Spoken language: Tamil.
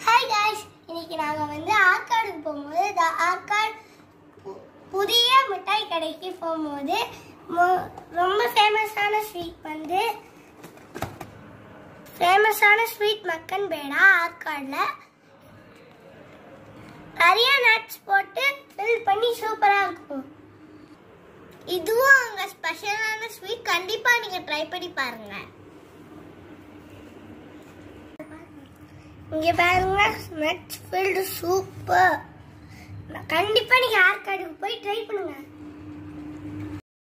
ஹாய் காய்ஸ் இன்னைக்கு நாங்கள் வந்து ஆற்காடுக்கு போகும்போது இந்த ஆற்காடு பு- புதிய மிட்டாய் கடைக்கு போகும்போது மொ- ரொம்ப ஃபேமஸான ஸ்வீட் வந்து ஃபேமஸான ஸ்வீட் மக்கன் பேடா ஆற்காடில் நிறைய நட்ஸ் போட்டு ஃபில் பண்ணி சூப்பராக இருக்கும் இதுவும் அங்கே ஸ்பெஷலான ஸ்வீட் கண்டிப்பாக நீங்கள் ட்ரை பண்ணி பாருங்கள் இங்க பாருங்க நட்ஸ் ஃபில்டு சூப்பர் கண்டிப்பா நீங்க ஆற்காடுக்கு போய் ட்ரை பண்ணுங்க